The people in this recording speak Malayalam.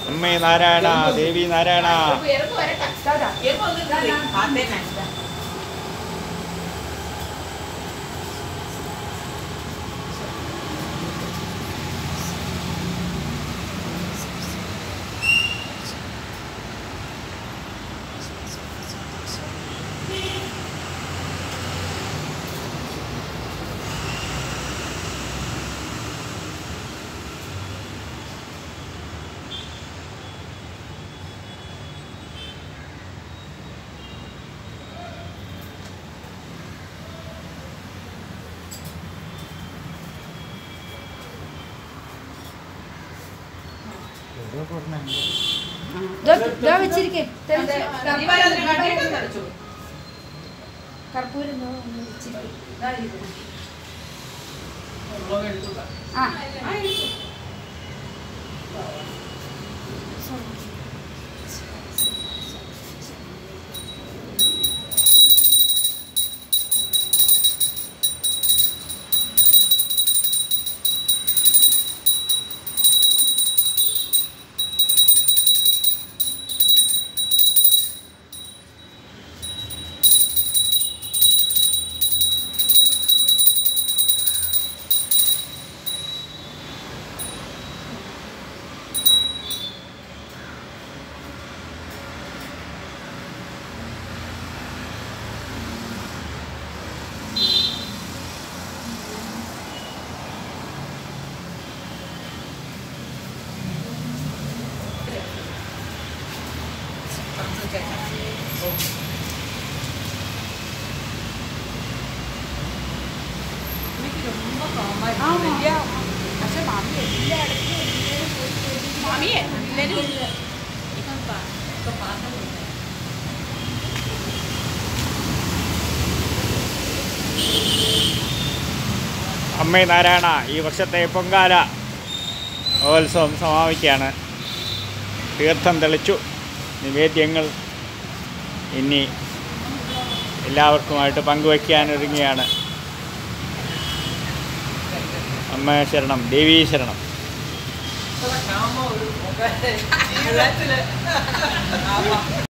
അമ്മേ നാരായണ ദേവി നാരായണ ഇതാ വെച്ചിരിക്കേ കർപ്പൂരം ദോ ഒന്ന് വെച്ചിരിക്കെ. ആ പക്ഷെ മാമി എല്ലായിടത്തും മാമിയെ എല്ലാരും അമ്മേ നാരായണ ഈ വർഷത്തെ പൊങ്കാല മഹോത്സവം സമാപിക്കുകയാണ് തീർത്ഥം തെളിച്ചു നിവേദ്യങ്ങൾ ഇനി എല്ലാവർക്കുമായിട്ട് പങ്കുവയ്ക്കാനൊരുങ്ങിയാണ് അമ്മ ശരണം ദേവീ ശരണം ഒരു